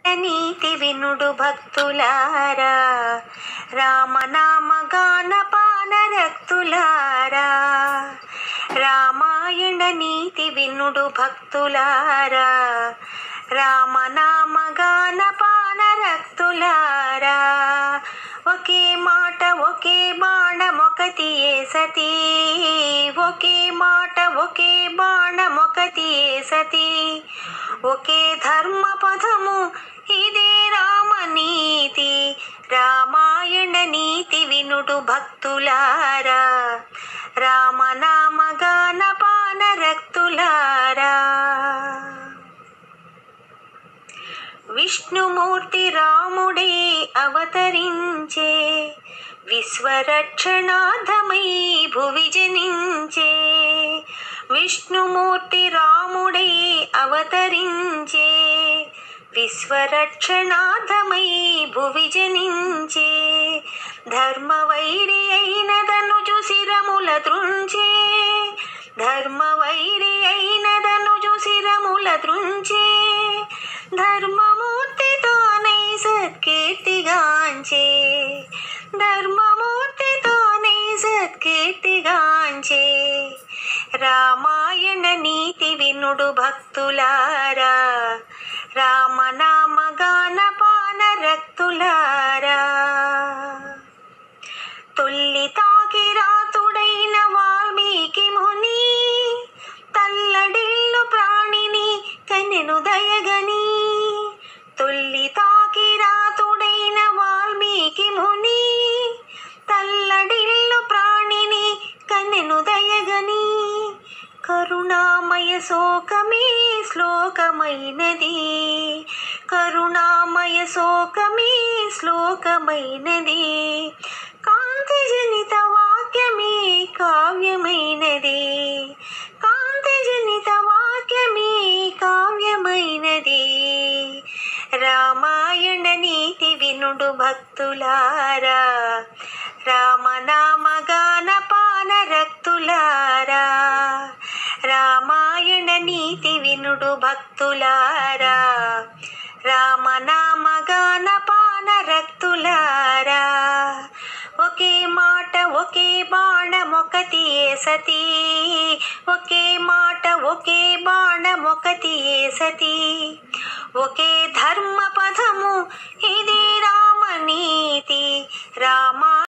నీతి వినుడు భక్తులారా రామనామ గాన పాన రక్తులారా రామాయణ నీతి వినుడు భక్తులారా రామనామ గాన పాన రక్తులారా ఒకే మాట ఒకే బాణమొకటి ఏ సతీ ఒకే మాట ఒకే బాణమొకటి ఏ సతీ ఒకే ధర్మ పదము ఇదే రామనీతి రామాయణ నీతి వినుడు భక్తులారా రామనామ గాన పాన రక్తులారా విష్ణుమూర్తి రాముడే అవతరించే విశ్వరక్షణార్థమై భువి జనించే విష్ణుమూర్తి రాముడే అవతరించే విశ్వరక్షణార్థమై భువి జనించే ధర్మవైరి అయినదను చూసిరముల త్రుంచే ధర్మవైరి అయినదను చూసిరముల త్రుంచే ధర్మమూర్తితోనై సత్కీర్తిగాంచే ధర్మమూర్తితోనై సత్కీర్తిగాంచే రామాయణ నీతి వినుడు భక్తులారా రామనామ గాన పాన రక్తులారా తొల్లి తాకి రాతుడైన వాల్మీకి ముని తల్లడిల్లు ప్రాణిని కనెను దయగని తొల్లి తాకి రాతుడైన వాల్మీకి ముని తల్లడిల్లు ప్రాణిని కనెను దయగని కరుణామయ శోకమే శ్లోకమైనది కరుణామయ శోకమే శ్లోకమైనది కాంతి జనిత వాక్యమే కావ్యమైనది కాంతి జనిత వాక్యమే కావ్యమైనది రామాయణ నీతి వినుడు భక్తులారా రామనామ గాన పాన రక్తులారా రామాయణ నీతి వినుడు భక్తులారా రామనామ గాన పాన రక్తులారా ఒకే మాట ఒకే బాణమొకటి ఏ సతీ ఒకే మాట ఒకే బాణమొకటి ఏ సతీ ఒకే ధర్మ పదము ఇది రామనీతి రామా